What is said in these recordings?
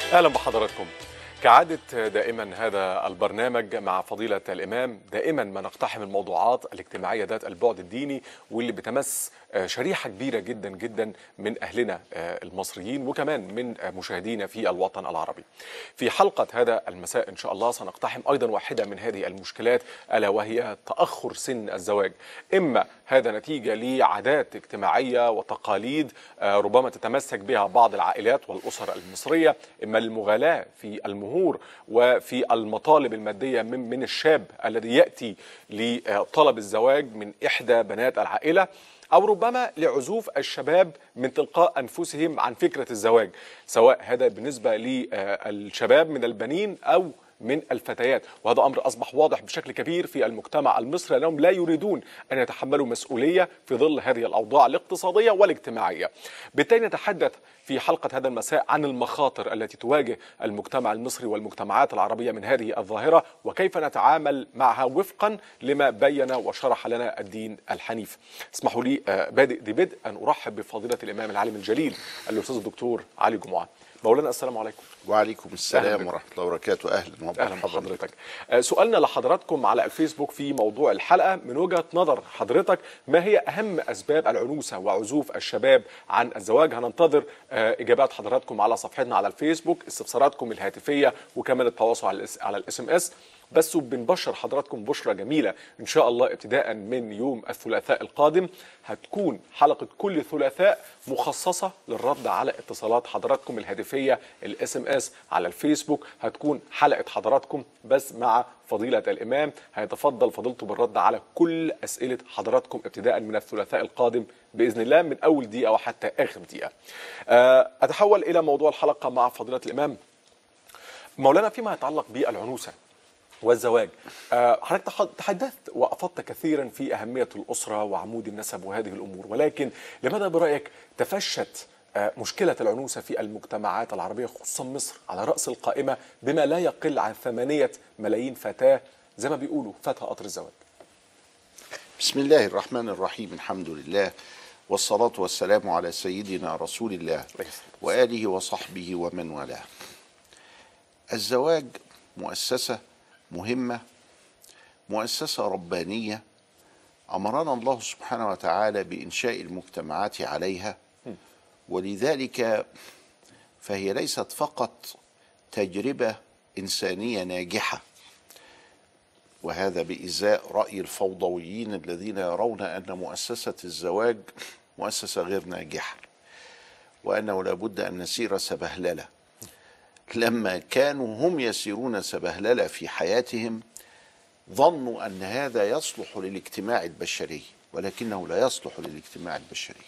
اهلا بحضراتكم كعادة دائما هذا البرنامج مع فضيلة الإمام دائما ما نقتحم الموضوعات الاجتماعية ذات البعد الديني واللي بتمس شريحة كبيرة جدا جدا من أهلنا المصريين وكمان من مشاهدينا في الوطن العربي في حلقة هذا المساء إن شاء الله سنقتحم أيضا واحدة من هذه المشكلات ألا وهي تأخر سن الزواج إما هذا نتيجة لعادات اجتماعية وتقاليد ربما تتمسك بها بعض العائلات والأسر المصرية إما المغالاة في المهور وفي المطالب المادية من, من الشاب الذي يأتي لطلب الزواج من إحدى بنات العائلة أو ربما لعزوف الشباب من تلقاء أنفسهم عن فكرة الزواج سواء هذا بالنسبة للشباب من البنين أو من الفتيات وهذا أمر أصبح واضح بشكل كبير في المجتمع المصري أنهم لا يريدون أن يتحملوا مسؤولية في ظل هذه الأوضاع الاقتصادية والاجتماعية بالتالي نتحدث في حلقة هذا المساء عن المخاطر التي تواجه المجتمع المصري والمجتمعات العربية من هذه الظاهرة وكيف نتعامل معها وفقا لما بين وشرح لنا الدين الحنيف اسمحوا لي بادئ ذي بدء أن أرحب بفضيلة الإمام العالم الجليل الأستاذ الدكتور علي جمعة مولانا السلام عليكم وعليكم السلام ورحمه الله وبركاته اهلا ومرحبا اهلا بحضرتك سؤالنا لحضراتكم على الفيسبوك في موضوع الحلقه من وجهه نظر حضرتك ما هي اهم اسباب العنوسه وعزوف الشباب عن الزواج هننتظر اجابات حضراتكم على صفحتنا على الفيسبوك استفساراتكم الهاتفيه وكمان التواصل على الاس ام اس بس وبنبشر حضراتكم بشرة جميلة إن شاء الله ابتداء من يوم الثلاثاء القادم هتكون حلقة كل ثلاثاء مخصصة للرد على اتصالات حضراتكم الهاتفية الاس ام اس على الفيسبوك هتكون حلقة حضراتكم بس مع فضيلة الإمام هيتفضل فضيلته بالرد على كل أسئلة حضراتكم ابتداء من الثلاثاء القادم بإذن الله من أول دقيقة وحتى آخر دقيقة أتحول إلى موضوع الحلقة مع فضيلة الإمام مولانا فيما يتعلق بالعنوسة والزواج حضرتك تحدثت وافضت كثيرا في اهميه الاسره وعمود النسب وهذه الامور ولكن لماذا برايك تفشت مشكله العنوسه في المجتمعات العربيه خصوصا مصر على راس القائمه بما لا يقل عن ثمانيه ملايين فتاه زي ما بيقولوا فتى قطر الزواج بسم الله الرحمن الرحيم الحمد لله والصلاة والسلام على سيدنا رسول الله وآله وصحبه ومن والاه الزواج مؤسسة مهمة مؤسسة ربانية أمرنا الله سبحانه وتعالى بإنشاء المجتمعات عليها ولذلك فهي ليست فقط تجربة إنسانية ناجحة وهذا بإزاء رأي الفوضويين الذين يرون أن مؤسسة الزواج مؤسسة غير ناجحة وأنه لابد أن نسير سبهلله لما كانوا هم يسيرون سبهلله في حياتهم ظنوا ان هذا يصلح للاجتماع البشري ولكنه لا يصلح للاجتماع البشري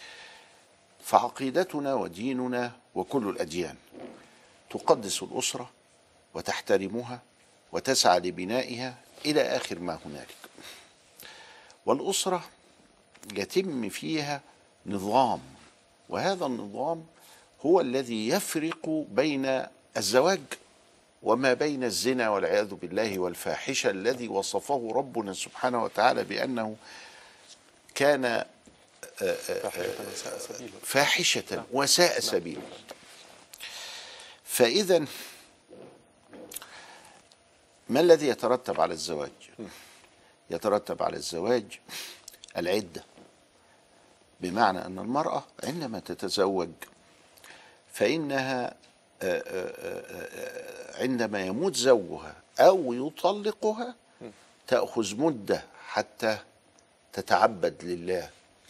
فعقيدتنا وديننا وكل الاديان تقدس الاسره وتحترمها وتسعى لبنائها الى اخر ما هنالك والاسره يتم فيها نظام وهذا النظام هو الذي يفرق بين الزواج وما بين الزنا والعياذ بالله والفاحشه الذي وصفه ربنا سبحانه وتعالى بانه كان فاحشه وساء سبيلا فاذا ما الذي يترتب على الزواج يترتب على الزواج العده بمعنى ان المراه عندما تتزوج فإنها عندما يموت زوجها أو يطلقها تأخذ مدة حتى تتعبد لله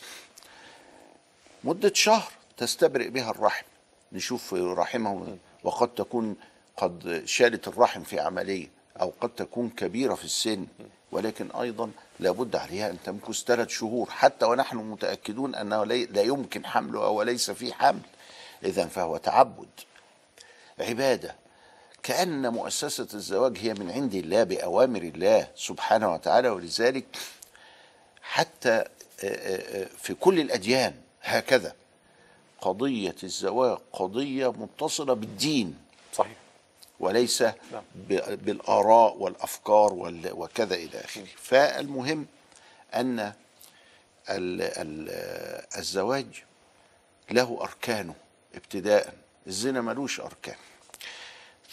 مدة شهر تستبرئ بها الرحم نشوف رحمه وقد تكون قد شالت الرحم في عملية أو قد تكون كبيرة في السن ولكن أيضا لابد عليها أن تمكث ثلاث شهور حتى ونحن متأكدون أنه لا يمكن حمله أو ليس فيه حمل إذا فهو تعبد عبادة كأن مؤسسة الزواج هي من عند الله بأوامر الله سبحانه وتعالى ولذلك حتى في كل الأديان هكذا قضية الزواج قضية متصلة بالدين صحيح وليس بالآراء والأفكار وكذا إلى آخره فالمهم أن ال ال الزواج له أركانه ابتداء الزنا ملوش أركان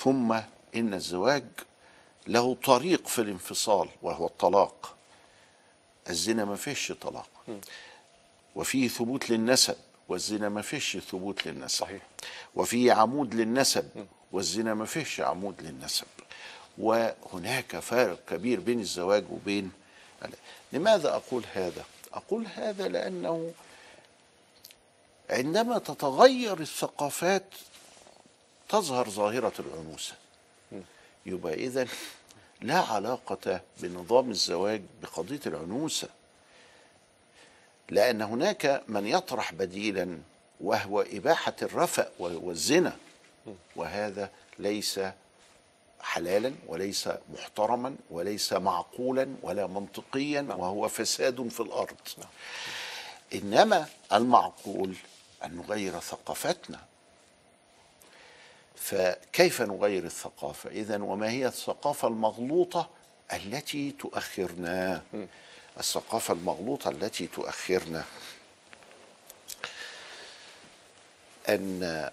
ثم ان الزواج له طريق في الانفصال وهو الطلاق الزنا ما فيش طلاق وفيه ثبوت للنسب والزنا ما فيش ثبوت للنسب صحيح. وفيه عمود للنسب والزنا ما فيش عمود للنسب وهناك فارق كبير بين الزواج وبين لماذا أقول هذا؟ أقول هذا لأنه عندما تتغير الثقافات تظهر ظاهرة العنوسة يبقى إذا لا علاقة بنظام الزواج بقضية العنوسة لأن هناك من يطرح بديلا وهو إباحة الرفأ والزنا وهذا ليس حلالا وليس محترما وليس معقولا ولا منطقيا وهو فساد في الأرض إنما المعقول أن نغير ثقافتنا فكيف نغير الثقافة إذا وما هي الثقافة المغلوطة التي تؤخرنا الثقافة المغلوطة التي تؤخرنا أن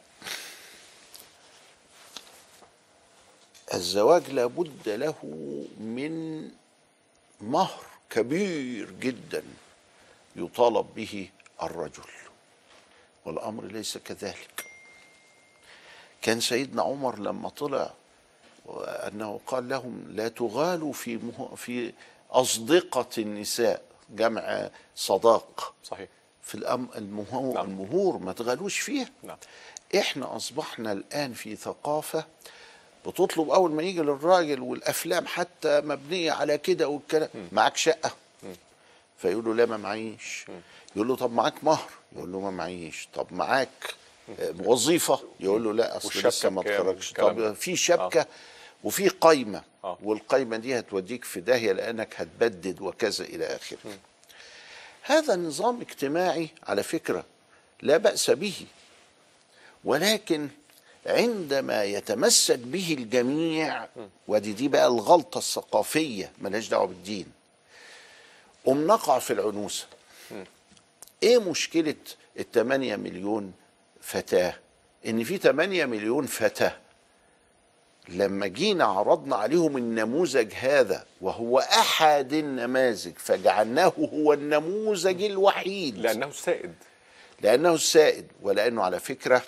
الزواج لابد له من مهر كبير جدا يطالب به الرجل والامر ليس كذلك كان سيدنا عمر لما طلع انه قال لهم لا تغالوا في مه... في اصدقه النساء جمع صداق صحيح في الأم المهور, نعم. المهور ما تغالوش فيها نعم احنا اصبحنا الان في ثقافه بتطلب اول ما يجي للراجل والافلام حتى مبنيه على كده والكلام معاك شقه فيقول له لا ما معيش يقول له طب معاك مهر يقول له ما معيش طب معاك آه، وظيفه يقول له لا اصل والشبكة لسه ما بكام اتخرجش والكلام طب ده. في شبكه وفي قايمه آه. والقايمه دي هتوديك في داهيه لانك هتبدد وكذا الى اخره هذا نظام اجتماعي على فكره لا باس به ولكن عندما يتمسك به الجميع ودي دي بقى الغلطة الثقافية ملهاش دعوة بالدين قم نقع في العنوسة ايه مشكلة التمانية مليون فتاة ان في تمانية مليون فتاة لما جينا عرضنا عليهم النموذج هذا وهو احد النماذج فجعلناه هو النموذج الوحيد لانه السائد لأنه السائد ولأنه على فكرة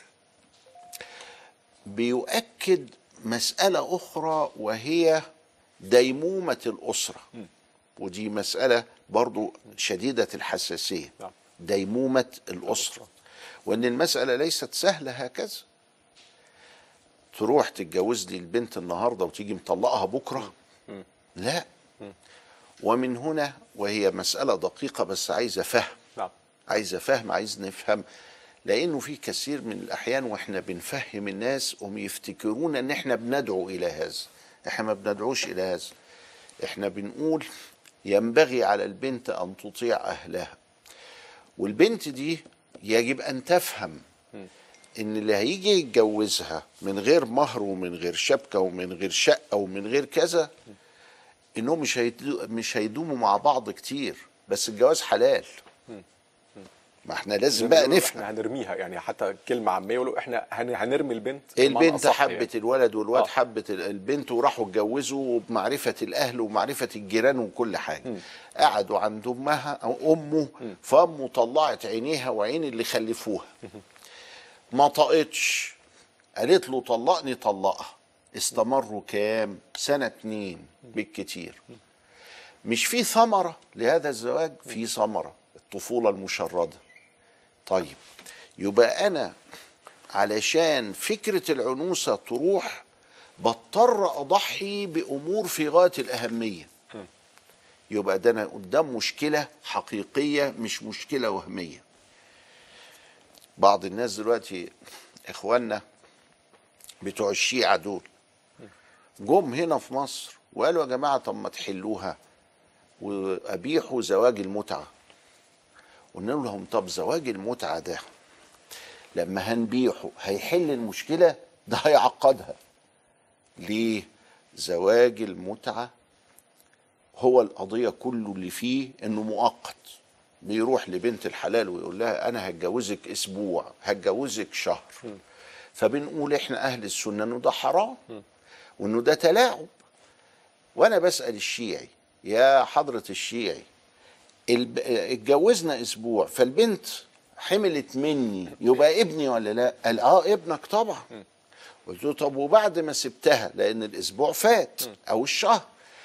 بيؤكد مسألة أخرى وهي ديمومة الأسرة ودي مسألة برضو شديدة الحساسية نعم. ديمومة الأسرة وأن المسألة ليست سهلة هكذا تروح تتجوز لي البنت النهاردة وتيجي مطلقها بكرة لا ومن هنا وهي مسألة دقيقة بس عايزة فهم نعم عايزه فهم عايز نفهم لانه في كثير من الاحيان واحنا بنفهم الناس هم يفتكرون ان احنا بندعو الى هذا احنا ما بندعوش الى هذا احنا بنقول ينبغي على البنت ان تطيع اهلها والبنت دي يجب ان تفهم ان اللي هيجي يتجوزها من غير مهر ومن غير شبكه ومن غير شقه ومن غير كذا انهم مش هيدو مش هيدوموا مع بعض كتير بس الجواز حلال ما احنا لازم بقى بيقولوا نفهم احنا هنرميها يعني حتى كلمه عاميه يقولوا احنا هن- هنرمي البنت بمعنى البنت أصح حبت يعني. الولد والواد آه. حبت ال- البنت وراحوا اتجوزوا بمعرفة الأهل ومعرفة الجيران وكل حاجة قعدوا عند أمها أو أمه فأمه طلعت عينيها وعين اللي خلفوها ما طقتش قالت له طلقني طلقها استمروا كام سنة اتنين بالكتير مش في ثمرة لهذا الزواج في ثمرة الطفولة المشردة طيب يبقى أنا علشان فكرة العنوسة تروح بضطر أضحي بأمور في غاية الأهمية يبقى ده أنا قدام مشكلة حقيقية مش مشكلة وهمية بعض الناس دلوقتي إخواننا بتوع الشيعة دول جم هنا في مصر وقالوا يا جماعة طب ما تحلوها وأبيحوا زواج المتعة قلنا لهم طب زواج المتعة ده لما هنبيحه هيحل المشكلة ده هيعقدها ليه زواج المتعة هو القضية كله اللي فيه انه مؤقت بيروح لبنت الحلال ويقول لها انا هتجوزك اسبوع هتجوزك شهر فبنقول احنا اهل السنه انه ده حرام وانه ده تلاعب وانا بسال الشيعي يا حضره الشيعي الب- اتجوزنا اسبوع فالبنت حملت مني يبقى ابني ولا لا قال اه ابنك طبعا قلت له طب وبعد ما سبتها لان الاسبوع فات او الشهر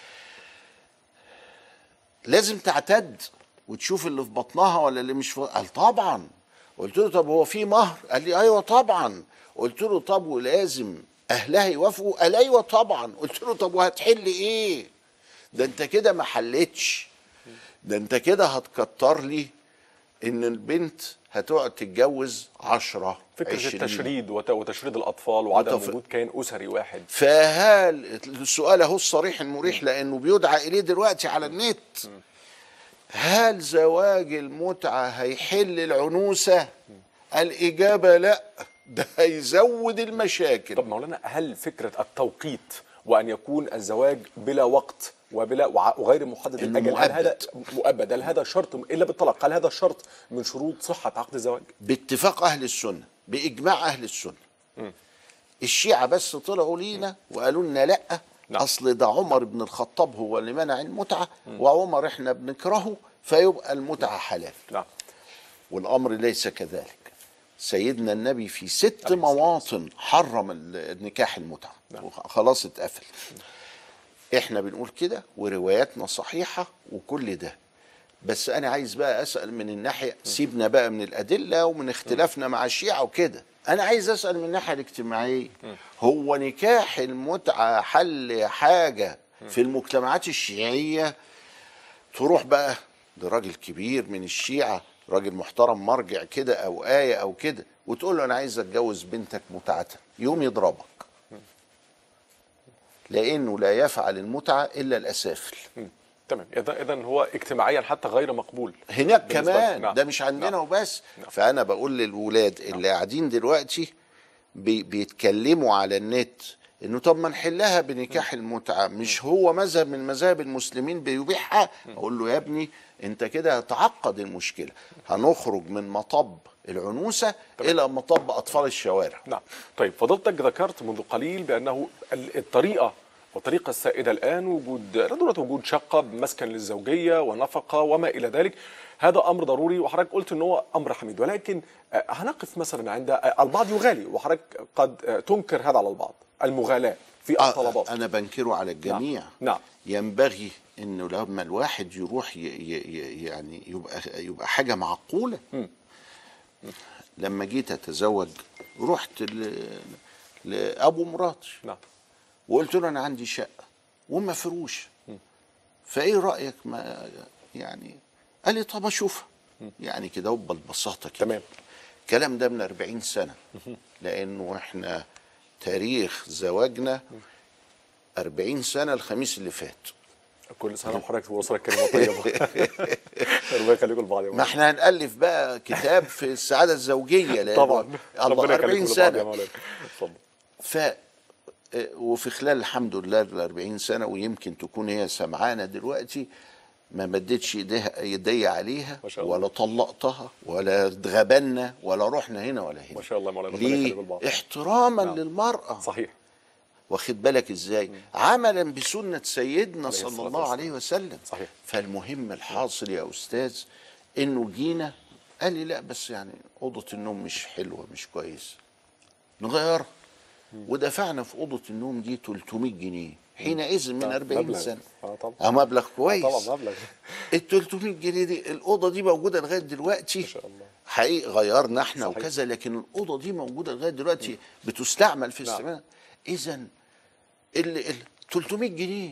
لازم تعتد وتشوف اللي في بطنها ولا اللي مش في قال طبعا قلت له طب هو في مهر قال لي ايوه طبعا قلت له طب ولازم اهلها يوافقوا قال ايوه طبعا قلت له طب وهتحل ايه ده انت كده ما حلتش ده انت كده هتكتر لي ان البنت هتقعد تتجوز عشرة فكره عشرين. التشريد وت- وتشريد الاطفال وعدم وتف- وجود كيان اسري واحد فهل السؤال اهو الصريح المريح لانه بيدعى اليه دلوقتي على النت هل زواج المتعه هيحل العنوسه الاجابه لا ده هيزود المشاكل طب مولانا هل فكره التوقيت وان يكون الزواج بلا وقت وبلا وع- وغير محدد إنه الاجل هل هذا مؤبد. مؤبد هل هذا شرط الا بالطلاق هل هذا شرط من شروط صحه عقد الزواج باتفاق اهل السنه باجماع اهل السنه الشيعة بس طلعوا لينا وقالوا لنا لا نعم. اصل ده عمر بن الخطاب هو اللي منع المتعه وعمر احنا بنكرهه فيبقى المتعه حلال نعم والامر ليس كذلك سيدنا النبي في ست مواطن حرم ال- نكاح المتعه خلاص اتقفل احنا بنقول كده ورواياتنا صحيحه وكل ده بس انا عايز بقى اسال من الناحيه سيبنا بقى من الادله ومن اختلافنا مع الشيعه وكده انا عايز اسال من الناحيه الاجتماعيه هو نكاح المتعه حل حاجه في المجتمعات الشيعيه تروح بقى لراجل كبير من الشيعة راجل محترم مرجع كده أو آية أو كده وتقول له أنا عايز أتجوز بنتك متعة يوم يضربك لأنه لا يفعل المتعة إلا الأسافل مم. تمام اذا اذا هو اجتماعيا حتى غير مقبول هناك بالنسبة كمان لك. نعم. ده مش عندنا نعم. وبس فأنا بقول للولاد اللي قاعدين دلوقتي بي بيتكلموا على النت انه طب ما نحلها بنكاح المتعه مش هو مذهب من مذاهب المسلمين بيبيحها اقول له يا ابني انت كده هتعقد المشكله هنخرج من مطب العنوسه الى مطب اطفال الشوارع نعم طيب فضلتك ذكرت منذ قليل بانه ال- الطريقه والطريقه السائده الان وجود ضروره وجود شقه مسكن للزوجيه ونفقه وما الى ذلك هذا امر ضروري وحضرتك قلت ان هو امر حميد ولكن آه، هنقف مثلا عند آه، البعض يغالي وحضرتك قد آه، تنكر هذا على البعض المغالاه في آه، الطلبات انا بنكره على الجميع نعم. ينبغي انه لما الواحد يروح ي ي ي يعني يبقى يبقى حاجه معقوله لما جيت اتزوج رحت ل- لابو مراتي نعم وقلت له انا عندي شقه ومفروش فايه رايك ما يعني قال لي طب اشوفها يعني كده وببساطه كده تمام. الكلام ده من 40 سنه لانه احنا تاريخ زواجنا 40 سنه الخميس اللي فات كل سنه وحضرتك وصلك كلمه طيبه ربنا يخليكم لبعض يا ما مولانا. احنا هنألف بقى كتاب في السعاده الزوجيه لأنه طبعا الله ربنا 40 يخليكم لبعض يا سنه مولانا اتفضل ف وفي خلال الحمد لله ال 40 سنه ويمكن تكون هي سمعانه دلوقتي ما مدتش ايديها يدي عليها ما شاء الله. ولا طلقتها ولا اتغبنا ولا رحنا هنا ولا هنا ما شاء الله مولانا ربنا يخليكم ليه؟ لبعض احتراما نعم. للمرأة صحيح واخد بالك ازاي عملا بسنة سيدنا عليه صلى الصلاة الله والسلام. عليه وسلم صحيح. فالمهم الحاصل يا أستاذ إنه جينا قال لي لا بس يعني أوضة النوم مش حلوة مش كويس نغيرها ودفعنا في أوضة النوم دي 300 جنيه حينئذ من نعم، 40 مبلغ. سنة آه طبعا. اه مبلغ كويس آه طبعا مبلغ ال 300 جنيه دي الاوضه دي موجوده لغايه دلوقتي ما شاء الله. حقيقي غيرنا احنا صحيح. وكذا لكن الاوضه دي موجوده لغايه دلوقتي بتستعمل في نعم. استعمال اذا ال ال 300 جنيه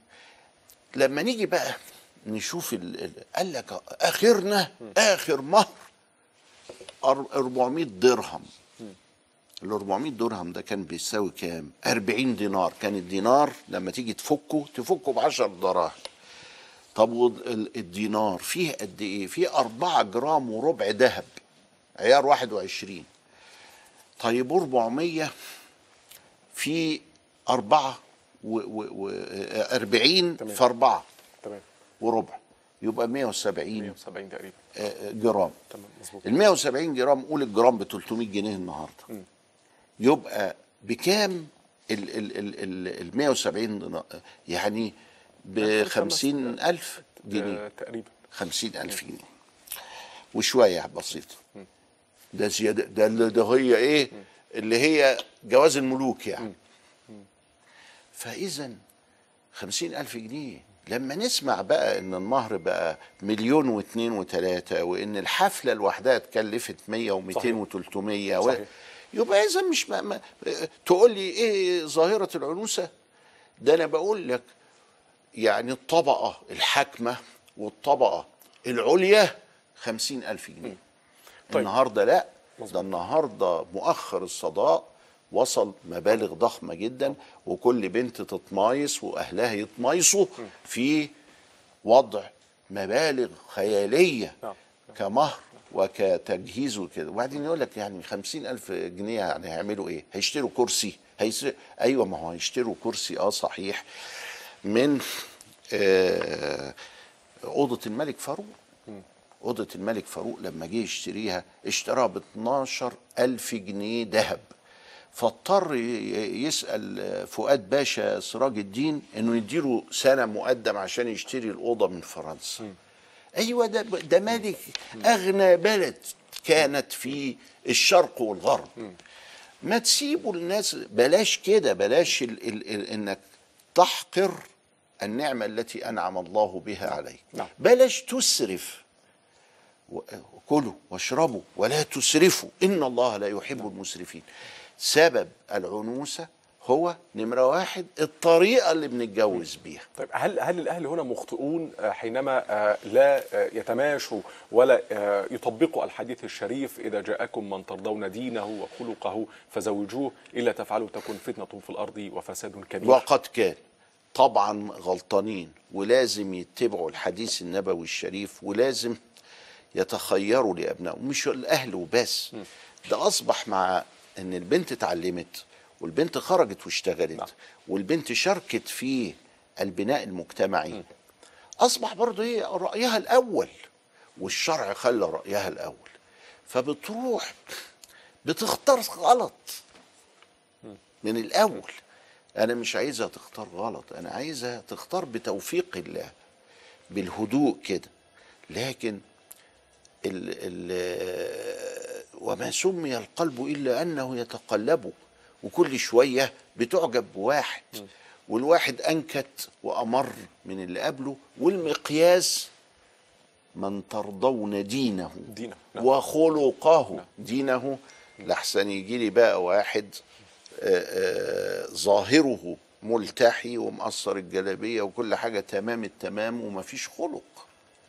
لما نيجي بقى نشوف ال ال قال لك اخرنا اخر مهر أر- 400 درهم ال 400 درهم ده كان بيساوي كام؟ 40 دينار كان الدينار لما تيجي تفكه تفكه ب 10 دراهم طب وال- ال- الدينار فيه قد ايه؟ فيه 4 جرام وربع ذهب عيار 21 طيب 400 في 4 و, و, و 40 تمام. في 4 تمام وربع يبقى 170 170 تقريبا آه، جرام تمام مظبوط ال 170 جرام قول الجرام ب 300 جنيه النهارده يبقى بكام ال ال ال ال ال 170 دينار؟ يعني ب 50 ألف جنيه آه، تقريبا 50 ألف جنيه وشوية بسيطة ده زيادة ده اللي ده هي إيه اللي هي جواز الملوك يعني فإذا خمسين ألف جنيه لما نسمع بقى ان المهر بقى مليون واثنين وثلاثة وان الحفلة لوحدها اتكلفت مية ومئتين صحيح. وتلتمية و... صحيح. يبقى اذا مش ما... ما... تقول لي ايه ظاهرة العنوسة ده انا بقول لك يعني الطبقة الحاكمة والطبقة العليا خمسين ألف جنيه طيب. طيب. النهاردة لا مظبوط. ده النهاردة مؤخر الصداق وصل مبالغ ضخمة جدا وكل بنت تتمايص وأهلها يتمايصوا في وضع مبالغ خيالية نعم. كمهر وكتجهيز وكده وبعدين يقول لك يعني خمسين ألف جنيه يعني هيعملوا إيه هيشتروا كرسي هيس... أيوة ما هو هيشتروا كرسي أه صحيح من آه أوضة الملك فاروق أوضة الملك فاروق لما جه يشتريها اشتراها ب 12 ألف جنيه ذهب فاضطر ي- يسأل فؤاد باشا سراج الدين انه يديله سنة مقدم عشان يشتري الأوضة من فرنسا أيوة ده ده ملك أغنى بلد كانت في الشرق والغرب ما تسيبوا الناس بلاش كده بلاش ال ال ال انك تحقر النعمة التي أنعم الله بها عليك نعم. بلاش تسرف و- كلوا واشربوا ولا تسرفوا إن الله لا يحب المسرفين سبب العنوسة هو نمرة واحد الطريقة اللي بنتجوز بيها طيب هل هل الاهل هنا مخطئون آه، حينما آه، لا آه، يتماشوا ولا آه، يطبقوا الحديث الشريف اذا جاءكم من ترضون دينه وخلقه فزوجوه الا تفعلوا تكن فتنه في الارض وفساد كبير وقد كان طبعا غلطانين ولازم يتبعوا الحديث النبوي الشريف ولازم يتخيروا لابنائهم مش الاهل وبس ده اصبح مع ان البنت اتعلمت والبنت خرجت واشتغلت نعم. والبنت شاركت في البناء المجتمعي اصبح برضه هي رايها الاول والشرع خلى رايها الاول فبتروح بتختار غلط من الاول انا مش عايزها تختار غلط انا عايزها تختار بتوفيق الله بالهدوء كده لكن ال ال وما سمي القلب الا انه يتقلب وكل شويه بتعجب بواحد والواحد انكت وامر من اللي قبله والمقياس من ترضون دينه دينه، نعم. وخلقه دينه لحسن يجي لي بقى واحد آه، آه، ظاهره ملتحي ومقصر الجلابيه وكل حاجه تمام التمام ومفيش خلق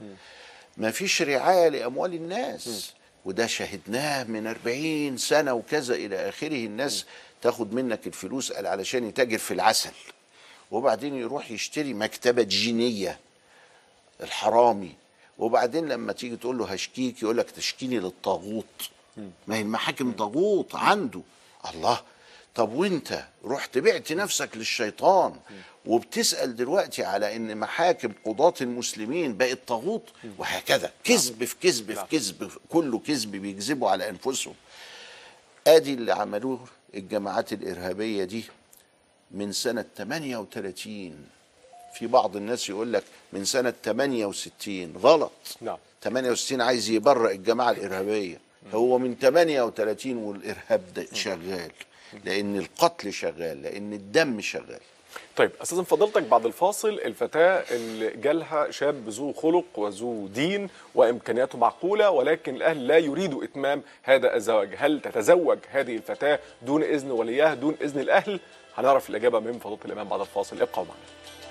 مفيش رعايه لاموال الناس وده شهدناه من أربعين سنة وكذا إلى آخره الناس تاخد منك الفلوس قال علشان يتاجر في العسل وبعدين يروح يشتري مكتبة جينية الحرامي وبعدين لما تيجي تقول له هشكيك يقول لك تشكيني للطاغوت ما هي المحاكم طاغوت عنده الله طب وانت رحت بعت نفسك للشيطان وبتسأل دلوقتي على ان محاكم قضاة المسلمين بقت طاغوت وهكذا كذب في كذب في نعم. كذب كله كذب بيكذبوا على انفسهم ادي اللي عملوه الجماعات الارهابيه دي من سنه 38 في بعض الناس يقول لك من سنه 68 غلط نعم 68 عايز يبرئ الجماعه الارهابيه هو من 38 والارهاب ده شغال لان القتل شغال لان الدم شغال طيب استاذن فضيلتك بعد الفاصل الفتاه اللي جالها شاب ذو خلق وذو دين وامكانياته معقوله ولكن الاهل لا يريدوا اتمام هذا الزواج هل تتزوج هذه الفتاه دون اذن وليها دون اذن الاهل هنعرف الاجابه من فضيله الامام بعد الفاصل ابقوا معنا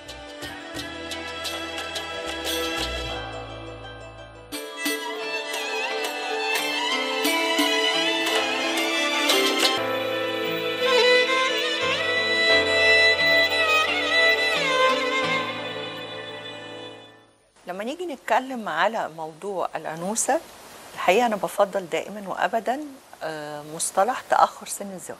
لما نيجي نتكلم على موضوع الأنوثة الحقيقة أنا بفضل دائما وأبدا آه، مصطلح تأخر سن الزواج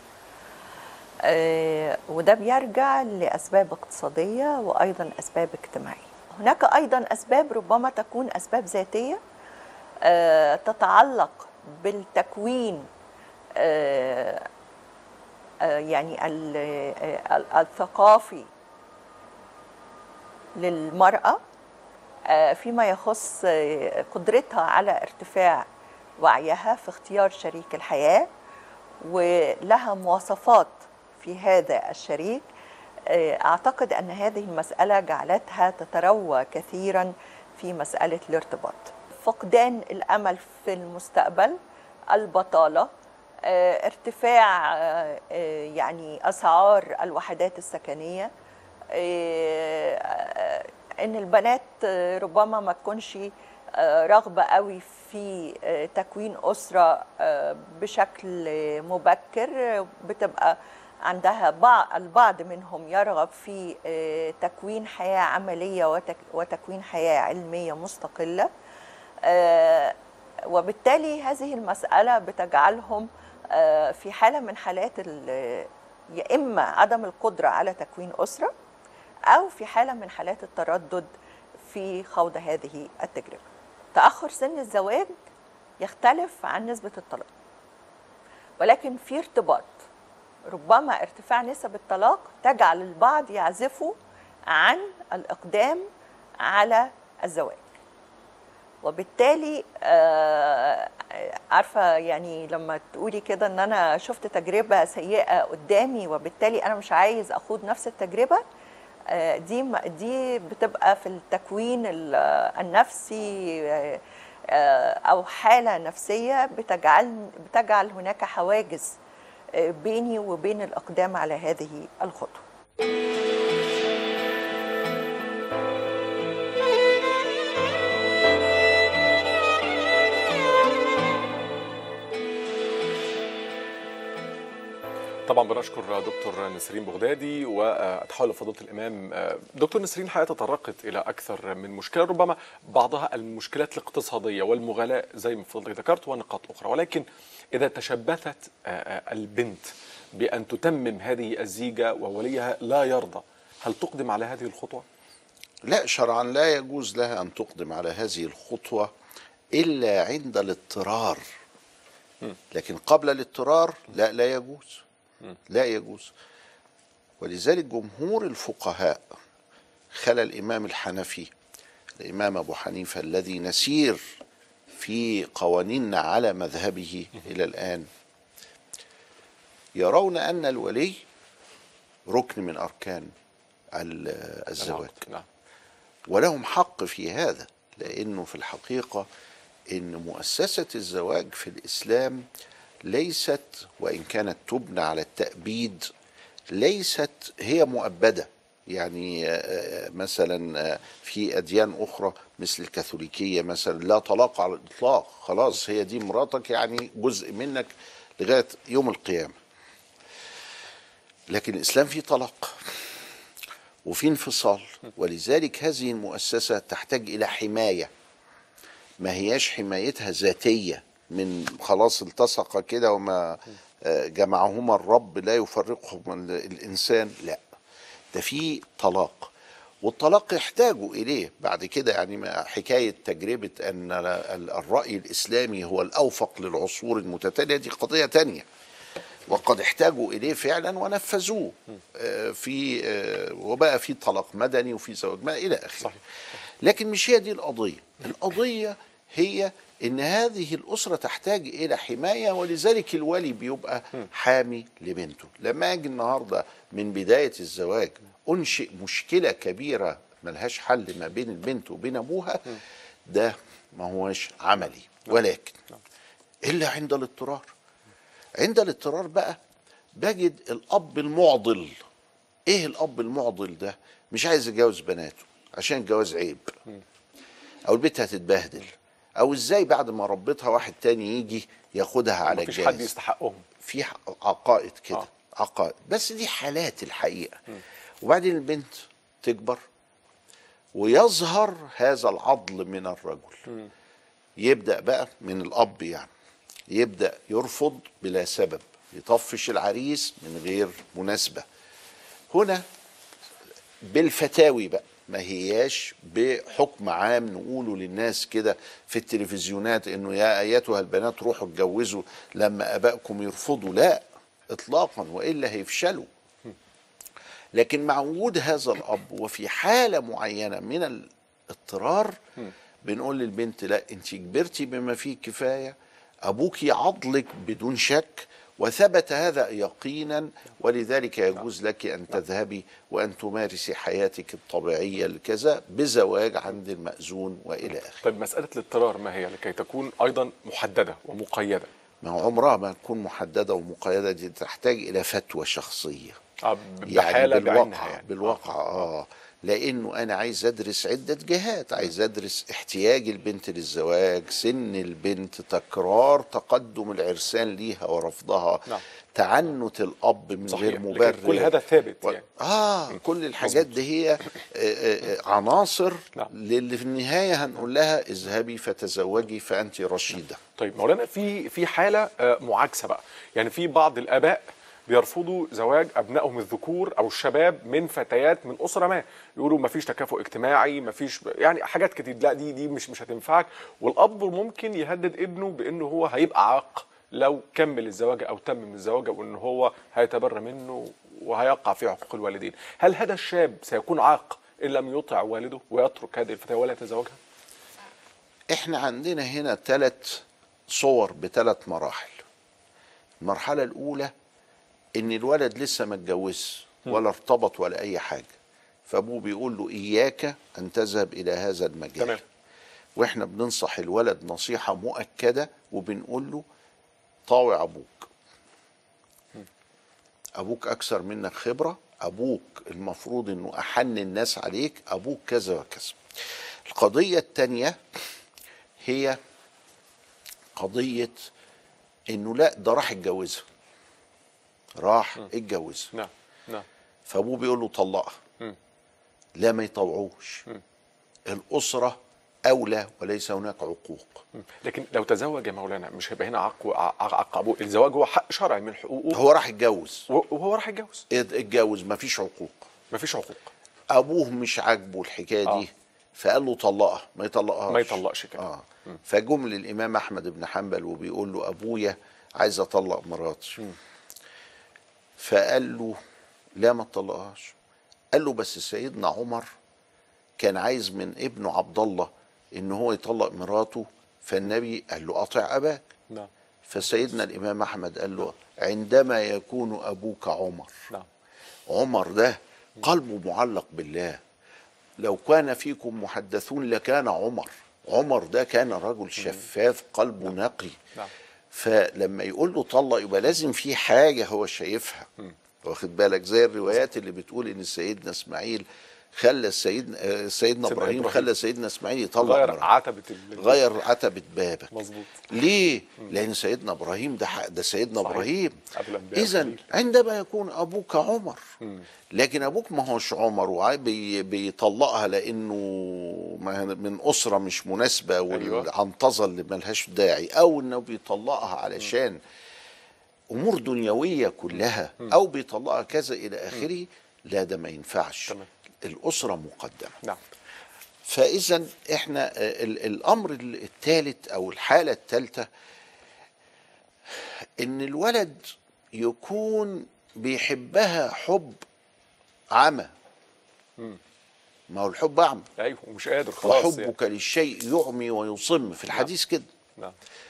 آه، وده بيرجع لأسباب اقتصادية وأيضا أسباب اجتماعية هناك أيضا أسباب ربما تكون أسباب ذاتية آه، تتعلق بالتكوين آه، آه، يعني ال- آه، ال- الثقافي للمرأة آه، فيما يخص آه، قدرتها على ارتفاع وعيها في اختيار شريك الحياة ولها مواصفات في هذا الشريك آه، أعتقد أن هذه المسألة جعلتها تتروى كثيرا في مسألة الارتباط فقدان الأمل في المستقبل البطالة آه، ارتفاع آه، آه، يعني أسعار الوحدات السكنية آه، آه، ان البنات آه، ربما ما تكونش آه، رغبه قوي في آه، تكوين اسره آه، بشكل آه، مبكر آه، بتبقى عندها بعض البعض منهم يرغب في آه، تكوين حياه عمليه وتك- وتكوين حياه علميه مستقله آه، وبالتالي هذه المسألة بتجعلهم آه، في حالة من حالات ال- يا إما عدم القدرة على تكوين أسرة أو في حالة من حالات التردد في خوض هذه التجربة تأخر سن الزواج يختلف عن نسبة الطلاق ولكن في ارتباط ربما ارتفاع نسب الطلاق تجعل البعض يعزفوا عن الإقدام على الزواج وبالتالي آه، عارفه يعني لما تقولي كده ان انا شفت تجربه سيئه قدامي وبالتالي انا مش عايز اخوض نفس التجربه آه، دي م- دي بتبقى في التكوين ال- النفسي آه، آه، او حاله نفسيه بتجعل بتجعل هناك حواجز آه، بيني وبين الاقدام على هذه الخطوه طبعا بنشكر دكتور نسرين بغدادي واتحول لفضيله الامام دكتور نسرين الحقيقه تطرقت الى اكثر من مشكله ربما بعضها المشكلات الاقتصاديه والمغالاه زي ما فضلتك ذكرت ونقاط اخرى ولكن اذا تشبثت البنت بان تتمم هذه الزيجه ووليها لا يرضى هل تقدم على هذه الخطوه؟ لا شرعا لا يجوز لها أن تقدم على هذه الخطوة إلا عند الاضطرار لكن قبل الاضطرار لا لا يجوز لا يجوز ولذلك جمهور الفقهاء خلى الإمام الحنفي الإمام أبو حنيفة الذي نسير في قوانيننا على مذهبه إلى الآن يرون أن الولي ركن من أركان ال- الزواج نعم ولهم حق في هذا لانه في الحقيقه ان مؤسسه الزواج في الاسلام ليست وان كانت تبنى على التابيد ليست هي مؤبده يعني آه، مثلا آه، في اديان اخرى مثل الكاثوليكيه مثلا لا طلاق على الاطلاق خلاص هي دي مراتك يعني جزء منك لغايه يوم القيامه لكن الاسلام فيه طلاق وفي انفصال ولذلك هذه المؤسسة تحتاج إلى حماية ما هياش حمايتها ذاتية من خلاص التصق كده وما آه، جمعهما الرب لا يفرقهما ال- الإنسان لا ده في طلاق والطلاق يحتاجوا إليه بعد كده يعني ما حكاية تجربة أن ال- الرأي الإسلامي هو الأوفق للعصور المتتالية دي قضية تانية وقد احتاجوا اليه فعلا ونفذوه آه، في آه، وبقى في طلاق مدني وفي زواج ما الى اخره صحيح. لكن مش هي دي القضيه القضيه هي ان هذه الاسره تحتاج الى حمايه ولذلك الولي بيبقى حامي لبنته لما اجي النهارده من بدايه الزواج انشئ مشكله كبيره ملهاش حل ما بين البنت وبين ابوها ده ما هوش عملي ولكن الا عند الاضطرار عند الاضطرار بقى بجد الاب المعضل ايه الاب المعضل ده مش عايز يتجوز بناته عشان الجواز عيب او البنت هتتبهدل او ازاي بعد ما ربيتها واحد تاني يجي ياخدها على مفيش الجاهز حد يستحقهم في ح- عقائد كده آه. عقائد بس دي حالات الحقيقه وبعدين البنت تكبر ويظهر هذا العضل من الرجل يبدا بقى من الاب يعني يبدا يرفض بلا سبب يطفش العريس من غير مناسبه هنا بالفتاوي بقى ما هياش بحكم عام نقوله للناس كده في التلفزيونات انه يا ايتها البنات روحوا اتجوزوا لما ابائكم يرفضوا لا اطلاقا والا هيفشلوا لكن مع وجود هذا الاب وفي حاله معينه من الاضطرار بنقول للبنت لا انت كبرتي بما فيه الكفايه ابوك يعضلك بدون شك وثبت هذا يقينا ولذلك يجوز لك ان تذهبي وان تمارسي حياتك الطبيعيه الكذا بزواج عند المأذون والى اخره طيب مساله الاضطرار ما هي لكي تكون ايضا محدده ومقيده ما هو عمرها ما تكون محدده ومقيده دي تحتاج الى فتوى شخصيه آه، ب- يعني بحاله بعينها بالواقع يعني بالواقع اه لانه انا عايز ادرس عده جهات عايز ادرس احتياج البنت للزواج سن البنت تكرار تقدم العرسان ليها ورفضها نعم. تعنت الاب من صحيح غير لكن مبرر كل هذا ثابت و... يعني اه كل الحاجات دي هي آه، آه، آه، عناصر نعم. اللي في النهايه هنقول لها اذهبي فتزوجي فانت رشيده طيب مولانا في في حاله آه، معاكسه بقى يعني في بعض الاباء بيرفضوا زواج ابنائهم الذكور او الشباب من فتيات من اسره ما يقولوا ما فيش تكافؤ اجتماعي ما فيش يعني حاجات كتير لا دي دي مش مش هتنفعك والاب ممكن يهدد ابنه بانه هو هيبقى عاق لو كمل الزواج او تمم الزواج وان هو هيتبرى منه وهيقع في حقوق الوالدين هل هذا الشاب سيكون عاق ان لم يطع والده ويترك هذه الفتاه ولا يتزوجها احنا عندنا هنا ثلاث صور بثلاث مراحل المرحلة الأولى إن الولد لسه ما اتجوزش ولا ارتبط ولا أي حاجة فأبوه بيقول له إياك أن تذهب إلى هذا المجال تمام. وإحنا بننصح الولد نصيحة مؤكدة وبنقول له طاوع أبوك أبوك أكثر منك خبرة أبوك المفروض إنه أحن الناس عليك أبوك كذا وكذا القضية الثانية هي قضية انه لا ده راح اتجوزها راح اتجوزها نعم نعم فابوه بيقول له طلقها مم. لا ما يطوعوش الاسره اولى وليس هناك عقوق لكن لو تزوج يا مولانا مش هيبقى هنا عق عق عق ابوه الزواج هو حق شرعي من حقوقه هو راح اتجوز وهو راح يتجوز اتجوز ما فيش عقوق مفيش حقوق ابوه مش عاجبه الحكايه دي آه. فقال له طلقها ما يطلقهاش ما يطلقش كده. اه فجم للامام احمد بن حنبل وبيقول له ابويا عايز اطلق مراتي فقال له لا ما تطلقهاش قال له بس سيدنا عمر كان عايز من ابنه عبد الله ان هو يطلق مراته فالنبي قال له اطع اباك نعم فسيدنا الامام احمد قال له عندما يكون ابوك عمر نعم عمر ده قلبه معلق بالله لو كان فيكم محدثون لكان عمر عمر ده كان رجل شفاف قلبه نقي نعم. فلما يقول له طلق يبقى لازم في حاجة هو شايفها واخد بالك زي الروايات اللي بتقول ان سيدنا اسماعيل خلى سيدنا آه، سيدنا ابراهيم إبراهيم. خلى سيدنا اسماعيل يطلق غير مراته. عتبه ال- غير عتبة بابك مظبوط ليه؟ لأن سيدنا إبراهيم ده حق- ده سيدنا صحيح. إبراهيم قبل الأنبياء إذا بقليل. عندما يكون أبوك عمر لكن أبوك ما هوش عمر وعاي- بي- بيطلقها لأنه ما- من أسرة مش مناسبة والعنطزة اللي ملهاش داعي أو إنه بيطلقها علشان أمور دنيوية كلها أو بيطلقها كذا إلى آخره لا ده ما ينفعش تمام. الأسرة مقدمة نعم فاذا احنا آه، ال- الامر الثالث او الحاله الثالثه ان الولد يكون بيحبها حب عمى ما هو الحب اعمى ايوه ومش قادر خلاص يعني. وحبك للشيء يعمي ويصم في الحديث كده نعم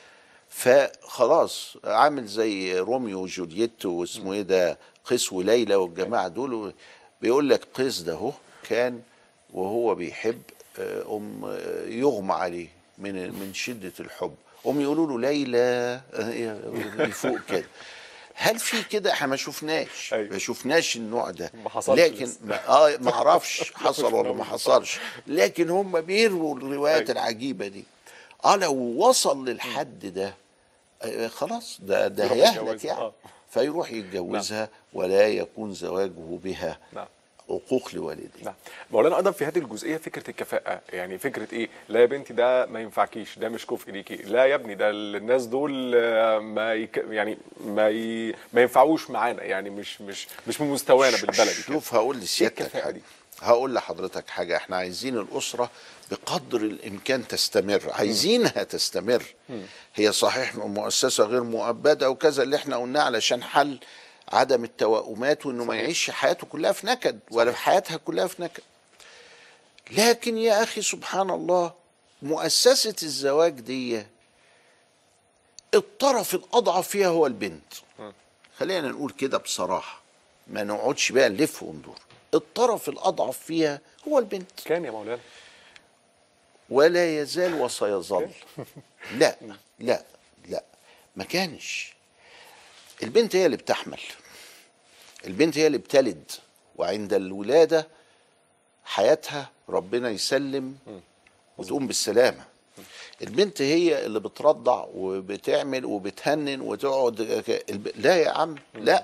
فخلاص عامل زي روميو وجولييت واسمه ايه ده قيس وليلى والجماعه دول بيقول لك قيس ده هو كان وهو بيحب آه، ام آه، يغمى عليه من من شده الحب ام يقولوا له ليلى آه، فوق كده هل في كده احنا ما شفناش أيوة. ما شفناش النوع ده ما حصلش لكن لسه. ما اه ما اعرفش حصل ولا ما ما حصلش لكن هم بيروا الروايات أيوة. العجيبه دي اه لو وصل للحد ده آه، خلاص ده ده يروح هيهلك يتجوزها، يعني آه. فيروح يتجوزها ولا يكون زواجه بها نعم عقوق لوالديه نعم مولانا ايضا في هذه الجزئيه فكره الكفاءه يعني فكره ايه لا يا بنتي ده ما ينفعكيش ده مش كفء ليكي لا يا ابني ده الناس دول آه، ما يك يعني ما ي... ما ينفعوش معانا يعني مش مش مش من مستوانا بالبلدي كده. شوف هقول لسيادتك الكفاءة حاجه دي؟ هقول لحضرتك حاجه احنا عايزين الاسره بقدر الامكان تستمر عايزينها تستمر هي صحيح مؤسسه غير مؤبده وكذا اللي احنا قلناه علشان حل عدم التوائمات وانه ما يعيش حياته كلها في نكد ولا في حياتها كلها في نكد لكن يا اخي سبحان الله مؤسسه الزواج دي الطرف الاضعف فيها هو البنت خلينا نقول كده بصراحه ما نقعدش بقى نلف وندور الطرف الاضعف فيها هو البنت كان يا مولانا ولا يزال وسيظل لا لا لا ما كانش البنت هي اللي بتحمل البنت هي اللي بتلد وعند الولادة حياتها ربنا يسلم وتقوم بالسلامة البنت هي اللي بترضع وبتعمل وبتهنن وتقعد الب- لا يا عم لا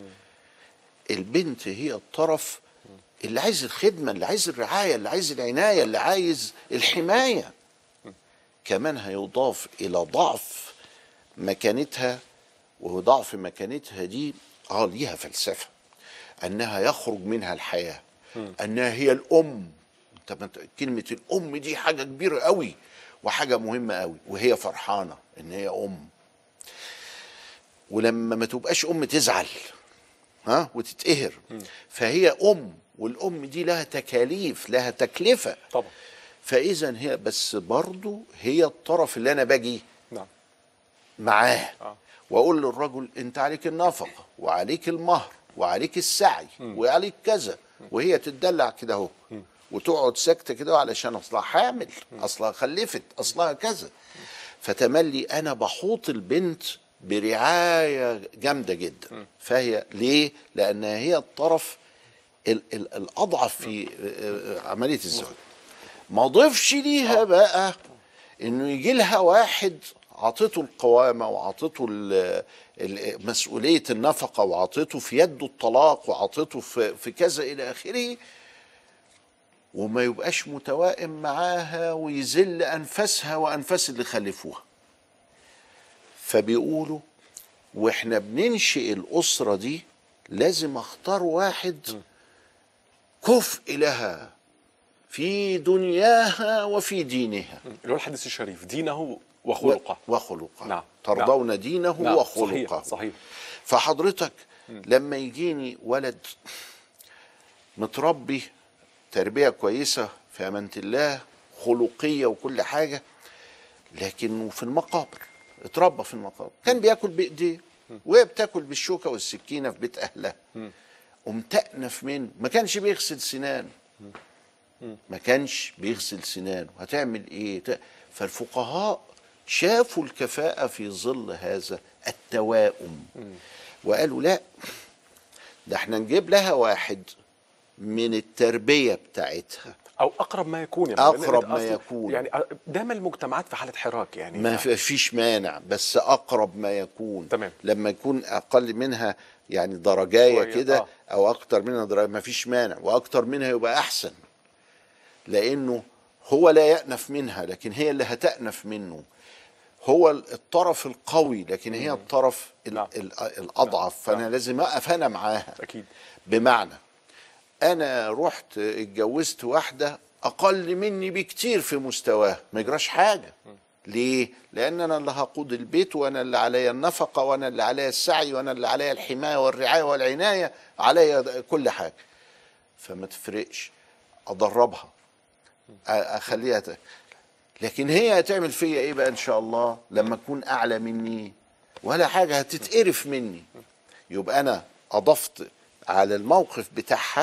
البنت هي الطرف اللي عايز الخدمة اللي عايز الرعاية اللي عايز العناية اللي عايز الحماية كمان هيضاف إلى ضعف مكانتها وضعف مكانتها دي اه ليها فلسفة أنها يخرج منها الحياة أنها هي الأم انت ما- كلمة الأم دي حاجة كبيرة قوي وحاجة مهمة قوي وهي فرحانة إن هي أم ولما ما تبقاش أم تزعل ها وتتقهر فهي ام والام دي لها تكاليف لها تكلفه طبعا فاذا هي بس برضو هي الطرف اللي انا باجي نعم معاه آه. واقول للرجل انت عليك النفقه وعليك المهر وعليك السعي وعليك كذا وهي تتدلع كده اهو وتقعد ساكته كده علشان اصلها حامل اصلها خلفت اصلها كذا فتملي انا بحوط البنت برعايه جامده جدا فهي ليه؟ لانها هي الطرف ال- ال- الاضعف في آه، آه، عمليه الزواج ما ضيفش ليها بقى انه يجي لها واحد عطته القوامه وعطته ال- ال- مسؤوليه النفقه وعطته في يده الطلاق وعطته في في كذا الى اخره وما يبقاش متوائم معاها ويذل انفاسها وانفاس اللي خلفوها فبيقولوا واحنا بننشئ الاسره دي لازم اختار واحد كفء لها في دنياها وفي دينها اللي هو الحديث الشريف دينه وخلقه وخلقه نعم. ترضون دينه نعم وخلقه صحيح صحيح فحضرتك لما يجيني ولد متربي تربية كويسة في أمانة الله خلقية وكل حاجة لكنه في المقابر اتربى في المقابر كان بياكل بإيديه وهي بتاكل بالشوكة والسكينة في بيت أهلها ومتأنف منه ما كانش بيغسل سنانه ما كانش بيغسل سنانه هتعمل ايه ت- فالفقهاء شافوا الكفاءة في ظل هذا التوائم وقالوا لا ده احنا نجيب لها واحد من التربية بتاعتها او اقرب ما يكون يعني لأن أقرب أنت ما أصل- يكون. يعني دايما المجتمعات في حاله حراك يعني ما في- فيش مانع بس أقرب ما يكون تمام. لما يكون أقل منها يعني درجاية شوية، كده آه. أو أكتر منها درجة ما فيش مانع وأكتر منها يبقى أحسن لأنه هو لا يأنف منها لكن هي اللي هتأنف منه هو الطرف القوي لكن هي الطرف ال- نعم. ال- الأضعف فأنا لازم أقف أنا معاها اكيد بمعنى انا رحت اتجوزت واحده اقل مني بكتير في مستواها ما يجراش حاجه ليه لان انا اللي هقود البيت وانا اللي عليا النفقه وانا اللي عليا السعي وانا اللي عليا الحمايه والرعايه والعنايه عليا كل حاجه فما تفرقش ادربها أ- اخليها ت... لكن هي هتعمل فيا ايه بقى ان شاء الله لما اكون اعلى مني ولا حاجه هتتقرف مني يبقى انا اضفت على الموقف بتاعها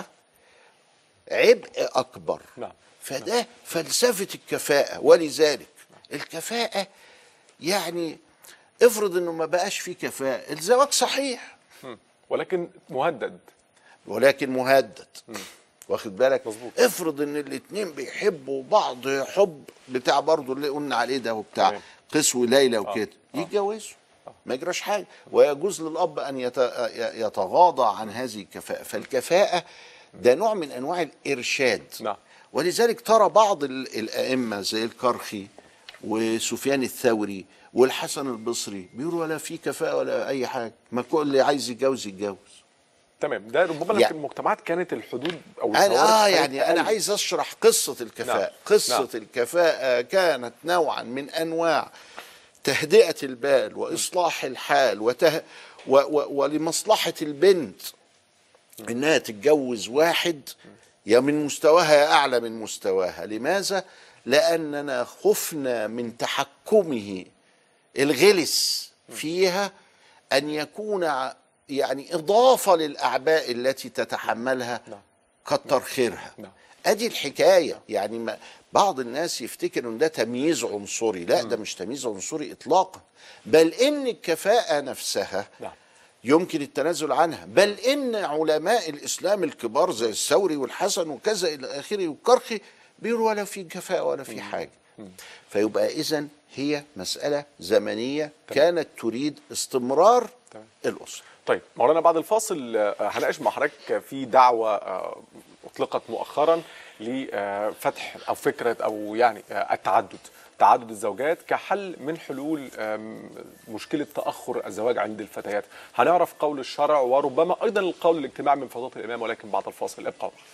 عبء اكبر نعم. فده فلسفه الكفاءه ولذلك الكفاءه يعني افرض انه ما بقاش فيه كفاءه الزواج صحيح ولكن مهدد ولكن مهدد واخد بالك مظبوط. افرض ان الاتنين بيحبوا بعض حب بتاع برضه اللي قلنا عليه ده وبتاع تمام. قسو ليلى وكده يتجوزوا ما يجراش حاجه ويجوز للاب ان يت- يتغاضى عن هذه الكفاءه فالكفاءه ده نوع من انواع الارشاد نعم. ولذلك ترى بعض ال- الائمه زي الكرخي وسفيان الثوري والحسن البصري بيقولوا ولا في كفاءه ولا اي حاجه ما كل اللي عايز يتجوز يتجوز تمام ده ربما لكن يعني- المجتمعات كانت الحدود او انا الثوابت اه كانت يعني انا أقل. عايز اشرح قصه الكفاءه نعم. قصه نعم. الكفاءه كانت نوعا من انواع تهدئه البال واصلاح الحال وته و و ولمصلحه البنت انها تتجوز واحد يا من مستواها يا اعلى من مستواها لماذا لاننا خفنا من تحكمه الغلس فيها ان يكون ع- يعني اضافه للاعباء التي تتحملها نعم. كتر خيرها نعم. ادي الحكايه يعني ما بعض الناس يفتكر ان ده تمييز عنصري لا ده مش تمييز عنصري اطلاقا بل ان الكفاءه نفسها نعم. يمكن التنازل عنها بل ان علماء الاسلام الكبار زي الثوري والحسن وكذا الى اخره والكرخي بيقولوا ولا في كفاءه ولا في حاجه فيبقى اذا هي مساله زمنيه كانت تريد استمرار تمام. الاسره طيب مولانا بعد الفاصل آه، هناقش مع حضرتك في دعوة آه، أطلقت مؤخرا لفتح أو فكرة أو يعني آه، التعدد تعدد الزوجات كحل من حلول آم، مشكلة تأخر الزواج عند الفتيات هنعرف قول الشرع وربما أيضا القول الاجتماعي من فضيلة الإمام ولكن بعد الفاصل ابقوا معنا.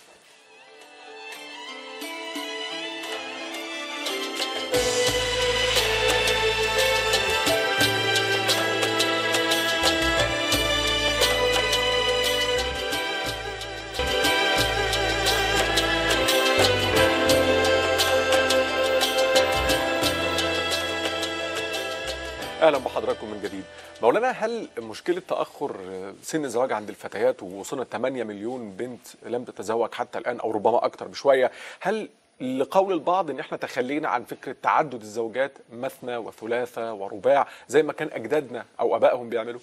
اهلا بحضراتكم من جديد مولانا هل مشكله تاخر سن الزواج عند الفتيات ووصلنا 8 مليون بنت لم تتزوج حتى الان او ربما اكثر بشويه هل لقول البعض ان احنا تخلينا عن فكره تعدد الزوجات مثنى وثلاثه ورباع زي ما كان اجدادنا او ابائهم بيعملوا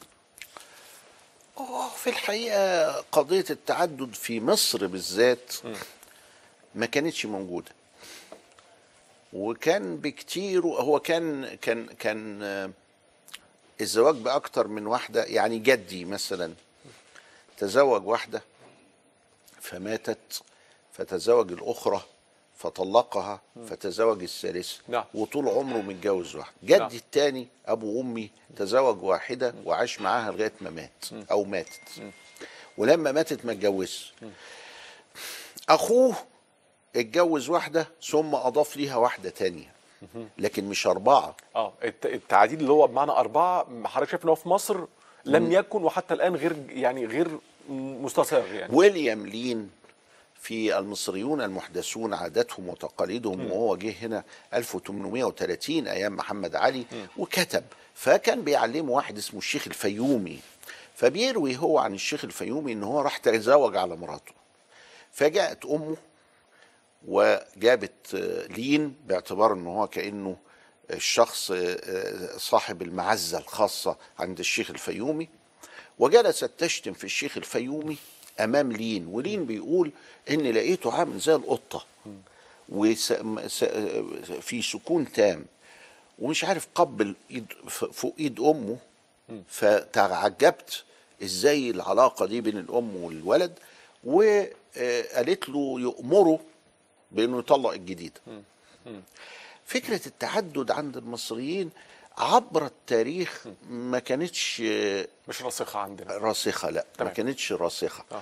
آه، في الحقيقة قضية التعدد في مصر بالذات ما كانتش موجودة وكان بكتير هو كان كان كان آه، الزواج بأكتر من واحدة يعني جدي مثلا تزوج واحدة فماتت فتزوج الأخرى فطلقها فتزوج الثالثة نعم. وطول عمره متجوز واحدة جدي نعم. التاني أبو أمي تزوج واحدة وعاش معاها لغاية ما مات أو ماتت ولما ماتت ما اتجوزش أخوه اتجوز واحدة ثم أضاف ليها واحدة تانية لكن مش أربعة اه الت- التعديد اللي هو بمعنى اربعه حضرتك شايف ان هو في مصر لم يكن وحتى الان غير يعني غير مستساغ يعني ويليام لين في المصريون المحدثون عاداتهم وتقاليدهم وهو جه هنا 1830 ايام محمد علي وكتب فكان بيعلمه واحد اسمه الشيخ الفيومي فبيروي هو عن الشيخ الفيومي ان هو راح تزوج على مراته فجاءت امه وجابت آه، لين باعتبار ان هو كانه الشخص آه، آه، صاحب المعزه الخاصه عند الشيخ الفيومي وجلست تشتم في الشيخ الفيومي امام لين ولين بيقول ان لقيته عامل زي القطه وس- م- س- في سكون تام ومش عارف قبل ايد ف- فوق ايد امه فتعجبت ازاي العلاقه دي بين الام والولد وقالت له يأمره بانه يطلق الجديده فكره التعدد عند المصريين عبر التاريخ ما كانتش مش راسخه عندنا راسخه لا ما تمام. كانتش راسخه آه.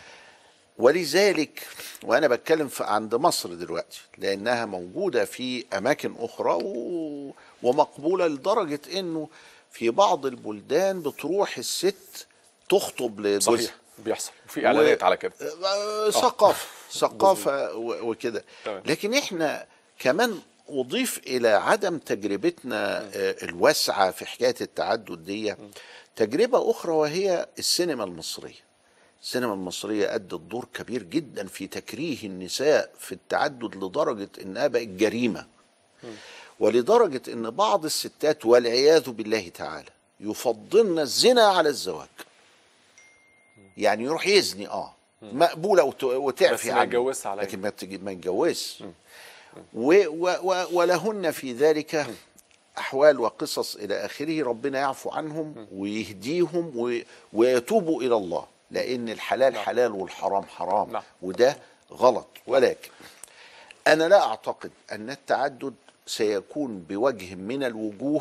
ولذلك وانا بتكلم في عند مصر دلوقتي لانها موجوده في اماكن اخرى و... ومقبوله لدرجه انه في بعض البلدان بتروح الست تخطب لجوزها صحيح بيحصل في اعلانات على كده آه، ثقافه ثقافه و- وكده تمام. لكن احنا كمان اضيف الى عدم تجربتنا آه، الواسعه في حكايه التعدد دي تجربه اخرى وهي السينما المصريه السينما المصريه ادت دور كبير جدا في تكريه النساء في التعدد لدرجه انها بقت جريمه ولدرجه ان بعض الستات والعياذ بالله تعالى يفضلن الزنا على الزواج يعني يروح يزني اه مقبوله وت- وتعفي بس ما عنه يتجوزش على لكن ما تجي- ما يتجوزش و و و ولهن في ذلك احوال وقصص الى اخره ربنا يعفو عنهم ويهديهم و- ويتوبوا الى الله لان الحلال نعم. حلال والحرام حرام نعم. وده غلط ولكن انا لا اعتقد ان التعدد سيكون بوجه من الوجوه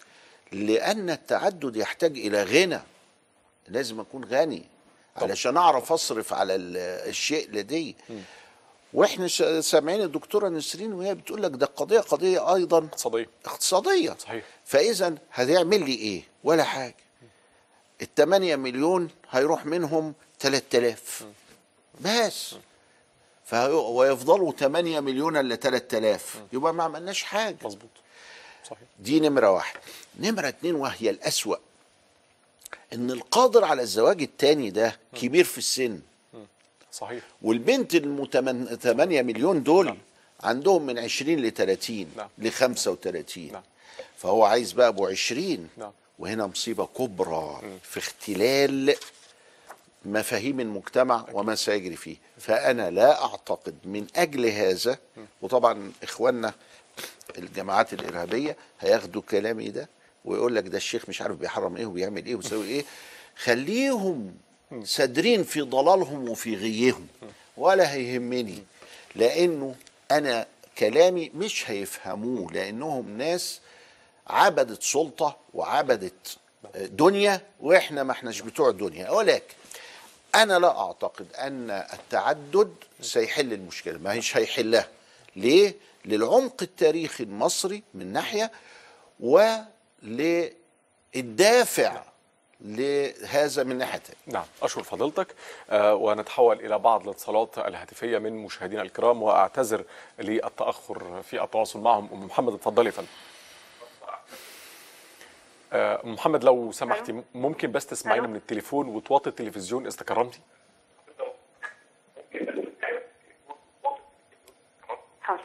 لان التعدد يحتاج الى غنى لازم اكون غني علشان اعرف اصرف على ال- الشيء لدي واحنا ش- سامعين الدكتوره نسرين وهي بتقول لك ده القضيه قضيه ايضا اقتصاديه اقتصاديه صحيح. فاذا هتعمل لي ايه ولا حاجه ال 8 مليون هيروح منهم 3000 بس فهي- ويفضلوا 8 مليون الا 3000 يبقى ما عملناش حاجه مظبوط صحيح دي نمرة واحد نمرة اتنين وهي الأسوأ إن القادر على الزواج التاني ده كبير في السن صحيح والبنت المتمن 8 مليون دول نعم. عندهم من 20 ل 30 نعم. ل 35 نعم. فهو عايز بقى ابو 20 نعم. وهنا مصيبة كبرى في اختلال مفاهيم المجتمع وما سيجري فيه فأنا لا أعتقد من أجل هذا وطبعا إخواننا الجماعات الإرهابية هياخدوا كلامي ده ويقول لك ده الشيخ مش عارف بيحرم إيه وبيعمل إيه ويسوي إيه خليهم سادرين في ضلالهم وفي غيهم ولا هيهمني لأنه أنا كلامي مش هيفهموه لأنهم ناس عبدت سلطة وعبدت دنيا واحنا ما احناش بتوع دنيا ولكن انا لا اعتقد ان التعدد سيحل المشكله ما هيش هيحلها ليه للعمق التاريخي المصري من ناحيه وللدافع لهذا من ناحيه تانية. نعم أشكر فضيلتك آه ونتحول إلى بعض الاتصالات الهاتفية من مشاهدينا الكرام وأعتذر للتأخر في التواصل معهم أم محمد اتفضلي يا فندم آه أم محمد لو سمحتي ممكن بس تسمعينا ألو. من التليفون وتوطي التلفزيون إذا تكرمتي حاضر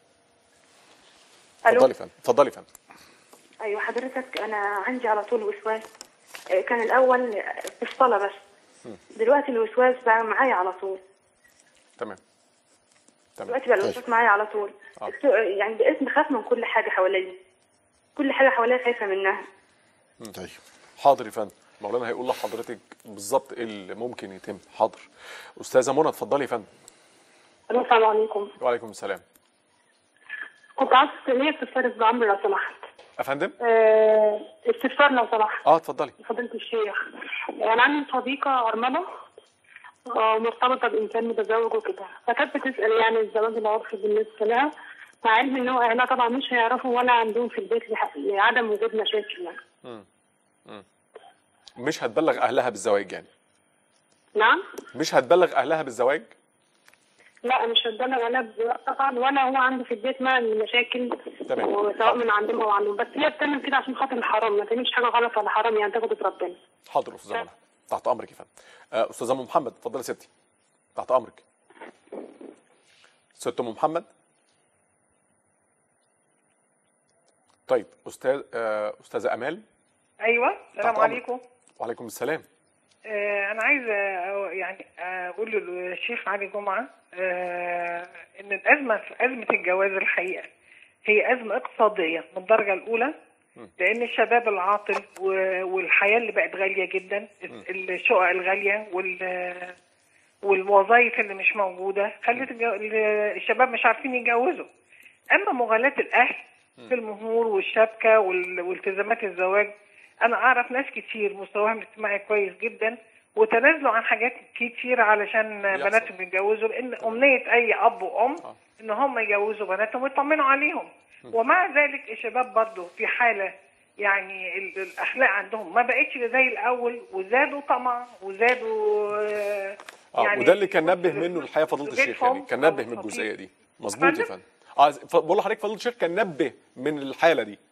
الو اتفضلي يا فندم اتفضلي يا فندم ايوه حضرتك انا عندي على طول وسواس آه، كان الاول في الصلاه بس دلوقتي الوسواس بقى معايا على طول تمام تمام دلوقتي بقى الوسواس معايا على طول آه. السو- يعني بقيت بخاف من كل حاجه حواليا كل حاجه حواليا خايفه منها طيب حاضر يا فندم مولانا هيقول لحضرتك بالظبط ايه اللي ممكن يتم حاضر استاذه منى اتفضلي يا فندم الو السلام عليكم وعليكم السلام كنت عايز ليا استفسار بعمر لو سمحت يا فندم آه، استفسار لو سمحت اه اتفضلي فضيلة الشيخ أنا عندي صديقة أرملة آه، مرتبطة بإنسان متزوج وكده فكانت بتسأل يعني الزواج العرفي بالنسبة لها مع علم إن هو أهلها طبعا مش هيعرفوا ولا عندهم في البيت لح- لعدم وجود مشاكل يعني مش هتبلغ اهلها بالزواج يعني نعم؟ مش هتبلغ اهلها بالزواج لا مش هتبلغ عليها بالزواج طبعا ولا هو عنده في البيت مع المشاكل تمام. سواء من عندهم أو عندهم بس هي بتعمل كده عشان خاطر الحرام ما تعملش حاجة غلط ولا حرام يعني تاخد ربنا حاضر استاذه منى تحت امرك يا فندم آه، استاذه ام محمد اتفضلي يا ستي تحت امرك ست ام محمد طيب استاذ آه، استاذه امال ايوه السلام تحت أمرك. عليكم وعليكم السلام آه انا عايزه آه، يعني اقول للشيخ علي جمعه آه ان الازمه في ازمه الجواز الحقيقه هي ازمه اقتصاديه من الدرجه الاولى لان الشباب العاطل و- والحياه اللي بقت غاليه جدا الشقق الغاليه وال والوظائف اللي مش موجوده خلت الجو- الشباب مش عارفين يتجوزوا اما مغالاه الاهل في المهور والشبكه وال- والتزامات الزواج انا اعرف ناس كتير مستواهم الاجتماعي كويس جدا وتنازلوا عن حاجات كتير علشان بيحصل. بناتهم يتجوزوا لان امنيه اي اب وام آه. ان هم يجوزوا بناتهم ويطمنوا عليهم ومع ذلك الشباب برضو في حاله يعني ال- الاخلاق عندهم ما بقتش زي الاول وزادوا طمع وزادوا آه، اه وده اللي كان نبه منه الحقيقه فضيله الشيخ يعني كان نبه من الجزئيه دي مظبوط يا فندم؟ فندم اه ف- بقول لحضرتك فضيله الشيخ كان نبه من الحاله دي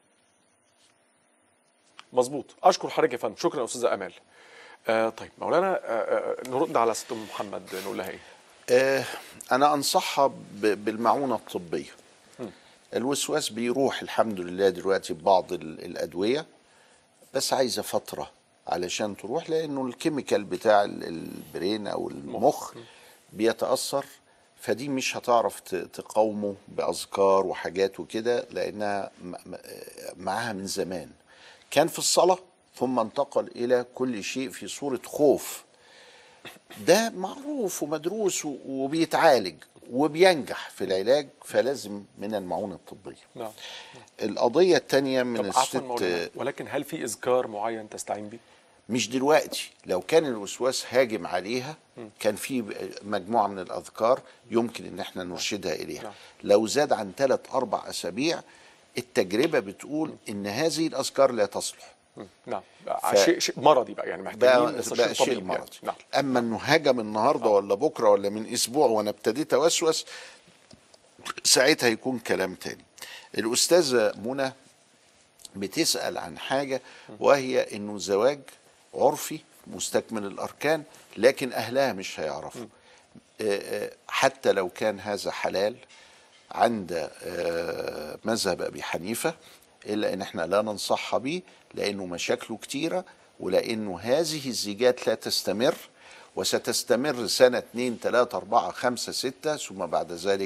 مظبوط اشكر حضرتك يا فندم شكرا يا استاذه امال آه طيب مولانا آه آه نرد على ست ام محمد نقول لها ايه آه، أنا أنصحها ب- بالمعونة الطبية الوسواس بيروح الحمد لله دلوقتي ببعض ال- الأدوية بس عايزة فترة علشان تروح لأنه الكيميكال بتاع ال- البرين أو المخ بيتأثر فدي مش هتعرف ت- تقاومه بأذكار وحاجات وكده لأنها م- م- معاها من زمان كان في الصلاة ثم انتقل إلى كل شيء في صورة خوف ده معروف ومدروس و- وبيتعالج وبينجح في العلاج فلازم من المعونة الطبية نعم القضية التانية من طب عفوا الست مولانا ولكن هل في اذكار معين تستعين بيه مش دلوقتي لو كان الوسواس هاجم عليها كان في مجموعة من الأذكار يمكن إن احنا نرشدها إليها نعم. لو زاد عن ثلاث أربع أسابيع التجربة بتقول إن هذه الأذكار لا تصلح نعم ف- شيء شيء مرضي بقى يعني محتاجين بقى, نستشير بقى شيء طبيب يعني. مرضي نعم اما انه هاجم النهارده ولا بكره ولا من اسبوع وانا ابتديت اوسوس ساعتها يكون كلام تاني الاستاذه منى بتسال عن حاجه وهي انه زواج عرفي مستكمل الاركان لكن اهلها مش هيعرفوا آه، آه، حتى لو كان هذا حلال عند آه، مذهب ابي حنيفه الا ان احنا لا ننصح به لانه مشاكله كتيره ولانه هذه الزيجات لا تستمر وستستمر سنه اتنين تلاته اربعه خمسه سته ثم بعد ذلك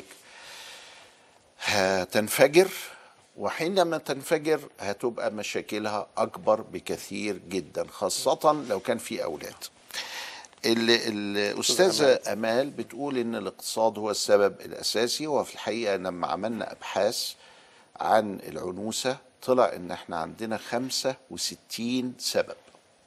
هتنفجر وحينما تنفجر هتبقى مشاكلها اكبر بكثير جدا خاصه لو كان في اولاد ال- الاستاذه امال بتقول ان الاقتصاد هو السبب الاساسي وفي الحقيقه لما عملنا ابحاث عن العنوسه طلع ان احنا عندنا 65 سبب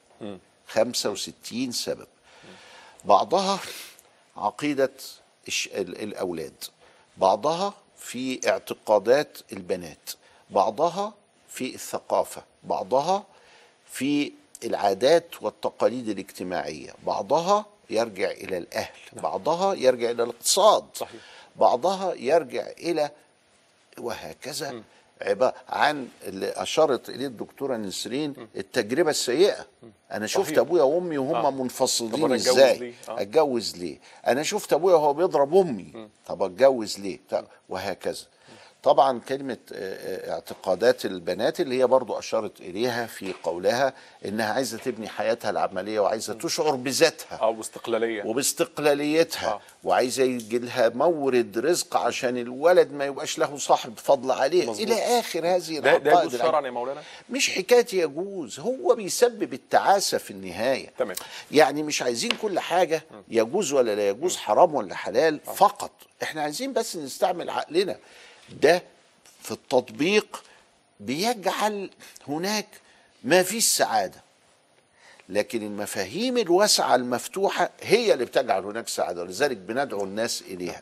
65 سبب بعضها عقيده الش- ال- الاولاد بعضها في اعتقادات البنات بعضها في الثقافه بعضها في العادات والتقاليد الاجتماعيه بعضها يرجع الى الاهل بعضها يرجع الى الاقتصاد صحيح. بعضها يرجع الى وهكذا عبارة عن اللي اشارت اليه الدكتوره نسرين التجربه السيئه انا شفت صحيح. ابويا وامي وهم آه. آه. طب منفصلين أنا أتجوز ازاي ليه؟ آه. اتجوز ليه انا شفت ابويا وهو بيضرب امي طب اتجوز ليه طب وهكذا طبعا كلمة آه، آه، اعتقادات البنات اللي هي برضو أشارت إليها في قولها إنها عايزة تبني حياتها العملية وعايزة تشعر بذاتها او استقلاليه وباستقلاليتها آه. وعايزه يجي لها مورد رزق عشان الولد ما يبقاش له صاحب فضل عليه مظبوط. الى اخر هذه ده ده العقائد يجوز العلمية. شرعا يا مولانا مش حكايه يجوز هو بيسبب التعاسه في النهايه تمام. يعني مش عايزين كل حاجه يجوز ولا لا يجوز حرام ولا حلال فقط احنا عايزين بس نستعمل عقلنا ده في التطبيق بيجعل هناك ما فيش سعاده لكن المفاهيم الواسعة المفتوحة هي اللي بتجعل هناك سعادة ولذلك بندعو الناس إليها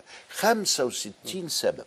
65 سبب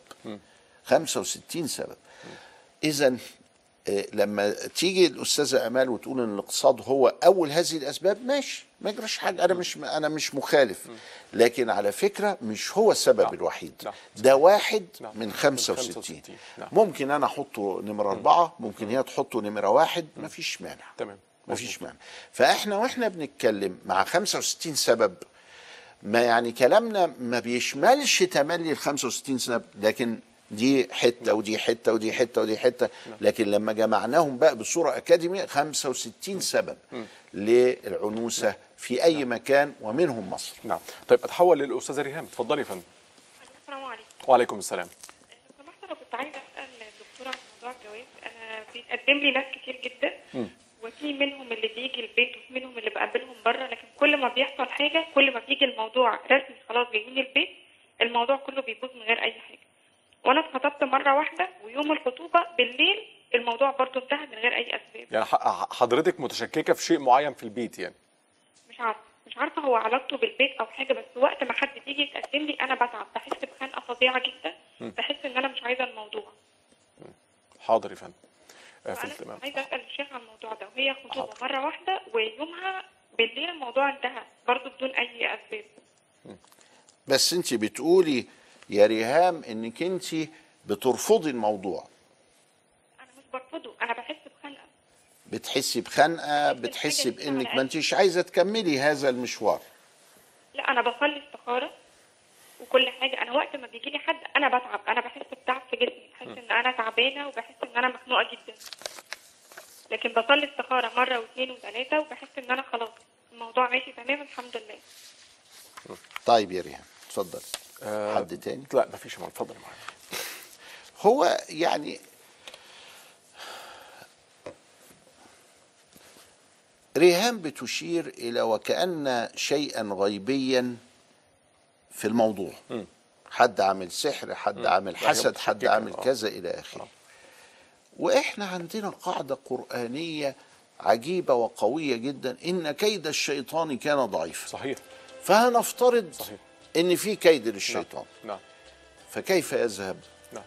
65 سبب إذا لما تيجي الأستاذة أمال وتقول إن الاقتصاد هو أول هذه الأسباب ماشي ما يجراش حاجة أنا مش أنا مش مخالف لكن على فكرة مش هو السبب نعم. الوحيد نعم. ده واحد نعم. من من 65 65. نعم. ممكن أنا أحطه نمرة أربعة ممكن هي تحطه نمرة واحد مفيش مانع تمام مفيش مانع فاحنا واحنا بنتكلم مع 65 سبب ما يعني كلامنا ما بيشملش تملي ال 65 سبب لكن دي حته ودي حته ودي حته ودي حته لكن لما جمعناهم بقى بصوره اكاديميه 65 سبب للعنوسه في اي مكان ومنهم مصر نعم طيب اتحول للاستاذه ريهام اتفضلي يا فندم السلام عليكم وعليكم السلام لو سمحت انا كنت عايزه اسال الدكتوره عن موضوع الجواز انا بيتقدم لي ناس كتير جدا وفي منهم اللي بيجي البيت وفي منهم اللي بقابلهم بره لكن كل ما بيحصل حاجه كل ما بيجي الموضوع رسمي خلاص جايين البيت الموضوع كله بيبوظ من غير اي حاجه وانا اتخطبت مره واحده ويوم الخطوبه بالليل الموضوع برضه انتهى من غير اي اسباب يعني ح- حضرتك متشككه في شيء معين في البيت يعني مش عارفه مش عارفه هو علاقته بالبيت او حاجه بس وقت ما حد بيجي يتقدم لي انا بتعب بحس بخنقه فظيعه جدا بحس ان انا مش عايزه الموضوع حاضر يا فندم آه، في فانا التمام. كنت عايزه اسال الشيخ عن الموضوع ده وهي خطوبه حاضر. مره واحده ويومها بالليل الموضوع انتهى برضه بدون اي اسباب بس انت بتقولي يا ريهام انك انت بترفضي الموضوع انا مش برفضه انا بحس بخنقه بتحسي بخنقه بحس بتحسي الحاجة دي بانك على ما انتش عايزه تكملي هذا المشوار لا انا بصلي استخاره وكل حاجه انا وقت ما بيجي لي حد انا بتعب انا بحس بتعب في جسمي بحس ان انا تعبانه وبحس ان انا مخنوقه جدا لكن بصلي استخاره مره واثنين وثلاثه وبحس ان انا خلاص الموضوع ماشي تمام الحمد لله طيب يا ريهام اتفضل آه، حد تاني لا مفيش يا مولانا اتفضل يا مولانا هو يعني ريهام بتشير الى وكأن شيئا غيبيا في الموضوع حد عامل سحر حد عامل هي حسد حد متشككة، عامل آه. كذا الى اخره واحنا عندنا قاعده قرانيه عجيبه وقويه جدا ان كيد الشيطان كان ضعيفا صحيح فهنفترض صحيح. ان في كيد للشيطان نعم فكيف يذهب نعم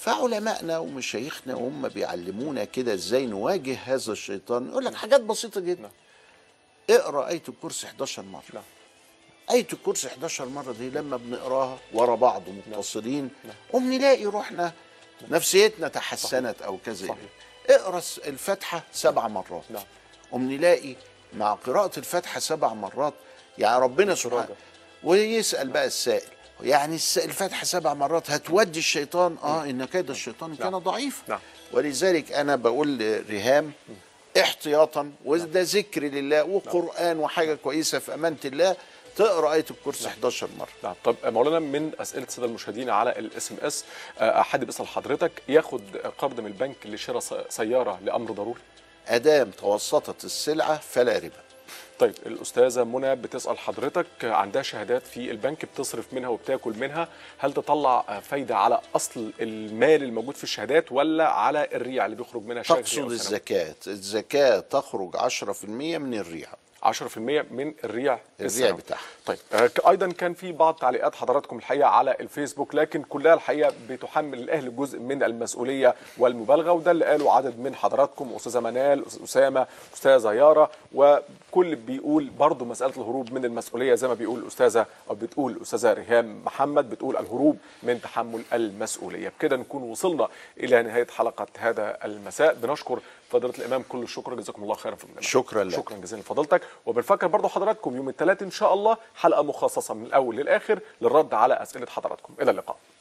فعلمائنا ومشايخنا وهم بيعلمونا كده ازاي نواجه هذا الشيطان يقول لك حاجات بسيطه جدا اقرا ايه الكرسي 11 مره نعم. آية الكرسي 11 مرة دي لما بنقراها ورا بعض متصلين قوم نلاقي روحنا نفسيتنا تحسنت أو كذا صحيح. اقرا الس- الفاتحة سبع مرات نعم. قوم نلاقي مع قراءة الفاتحة سبع مرات يعني ربنا سبحانه ويسأل بقى السائل يعني الس- الفاتحة سبع مرات هتودي الشيطان اه ان كيد الشيطان كان ضعيف نعم. ولذلك انا بقول لريهام احتياطا وده ذكر لله وقرآن وحاجة كويسة في أمانة الله تقرأ آية الكرسي 11 مرة نعم طب مولانا من اسئله الساده المشاهدين على الاس ام اس حد بيسال حضرتك ياخد قرض من البنك لشراء س- سياره لامر ضروري أدام توسطت السلعة فلا ربا طيب الاستاذه منى بتسال حضرتك عندها شهادات في البنك بتصرف منها وبتاكل منها هل تطلع فايده على اصل المال الموجود في الشهادات ولا على الريع اللي بيخرج منها شهري أو تقصد سنوي؟ الزكاة الزكاة تخرج 10% من الريع 10% من الريع الريع السنوي. بتاعها. طيب آه، ك- ايضا كان في بعض تعليقات حضراتكم الحقيقه على الفيسبوك لكن كلها الحقيقه بتحمل الاهل جزء من المسؤوليه والمبالغه وده اللي قاله عدد من حضراتكم استاذه منال استاذ اسامه استاذه يارا وكل بيقول برضه مساله الهروب من المسؤوليه زي ما بيقول الاستاذه او بتقول الاستاذه ريهام محمد بتقول الهروب من تحمل المسؤوليه بكده نكون وصلنا الى نهايه حلقه هذا المساء بنشكر فضيله الامام كل الشكر جزاكم الله خيرا في البرنامج شكرا لك. شكرا جزيلا لفضيلتك وبنفكر برضو حضراتكم يوم الثلاث ان شاء الله حلقه مخصصه من الاول للاخر للرد على اسئله حضراتكم الى اللقاء